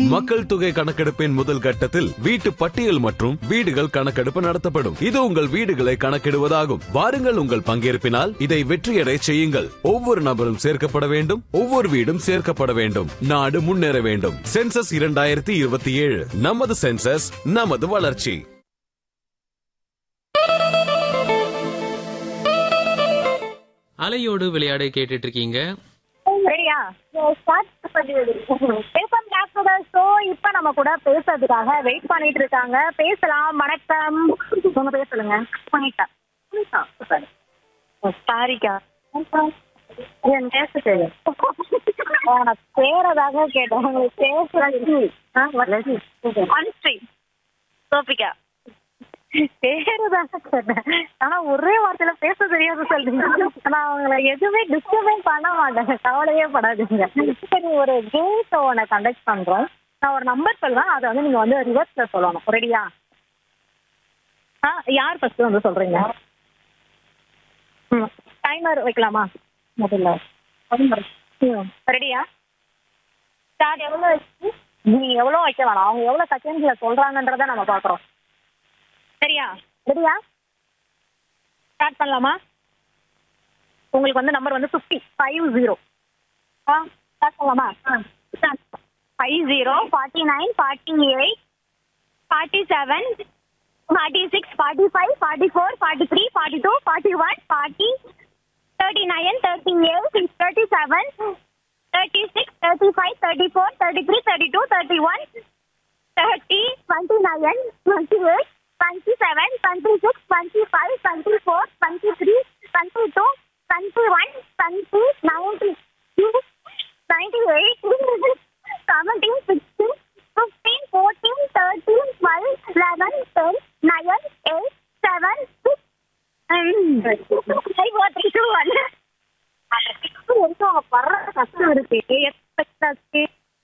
மக்கள் தொகை கணக்கெடுப்பின் முதல் கட்டத்தில் வீட்டு பட்டியல் மற்றும் வீடுகள் கணக்கெடுப்பு நடத்தப்படும் இது உங்கள் வீடுகளை கணக்கிடுவதாகும் வாருங்கள் உங்கள் பங்கேற்பினால் இதை வெற்றியடை செய்யுங்கள் ஒவ்வொரு நபரும் சேர்க்கப்பட வேண்டும் ஒவ்வொரு வீடும் சேர்க்கப்பட வேண்டும் நாடு முன்னேற வேண்டும் சென்சஸ் இரண்டாயிரத்தி இருபத்தி ஏழு நமது சென்சஸ் நமது வளர்ச்சி அலையோடு விளையாடு கேட்டுட்டு இருக்கீங்க ரெடியா ஸ்டார்ட் பேசம் டாக்டரோட ஷோ இப்ப நம்ம கூட பேசுறதுக்காக வெயிட் பண்ணிட்டு இருக்காங்க பேசலாம் வணக்கம் உங்க பேர் சொல்லுங்க புனிதா புனிதா சூப்பர் சாரிக்கா என் பேச தெரியும் நான் பேரதாக கேட்டேன் உங்களுக்கு பேசுறது அனுஸ்ரீ சோபிகா பேருதான் கேட்டேன் ஆனா ஒரே வார்த்தையில பேச தெரியாது சொல்றீங்க நான் அவங்கள எதுவுமே டிஸ்டர்பே பண்ண மாட்டேன் கவலையே படாதீங்க சரி ஒரு கேம் ஷோ ஒன்று கண்டக்ட் பண்றோம் நான் ஒரு நம்பர் சொல்றேன் அதை வந்து நீங்க வந்து ரிவர்ஸ்ல சொல்லணும் ரெடியா ஆ யார் ஃபர்ஸ்ட் வந்து சொல்றீங்க ம் டைமர் வைக்கலாமா முதல்ல ம் ரெடியா ஸ்டார்ட் எவ்வளோ வச்சு நீங்க எவ்வளோ வைக்க வேணாம் அவங்க எவ்வளோ செகண்ட்ஸ்ல சொல்றாங்கன்றத நம்ம பார்க்குறோம் சரியா ரெடியா ஸ்டார்ட் பண்ணலாமா உங்களுக்கு வந்து நம்பர் வந்து ஃபிஃப்டி ஃபைவ் ஜீரோ ஆ ஸ்டார்ட் பண்ணலாமா five zero forty nine forty eight forty seven forty six forty five forty four forty three forty two forty one forty thirty nine thirty eight thirty seven thirty six thirty five thirty four thirty three thirty two thirty one thirty twenty nine twenty eight twenty seven twenty six twenty five twenty four twenty three twenty two twenty one twenty ninety twenty eight seventeen sixteen fifteen fourteen thirteen twelve eleven ten nine eight seven six five four three two one வரைக்கும் அவங்க வர்ற கஷ்டம் இருக்கு expect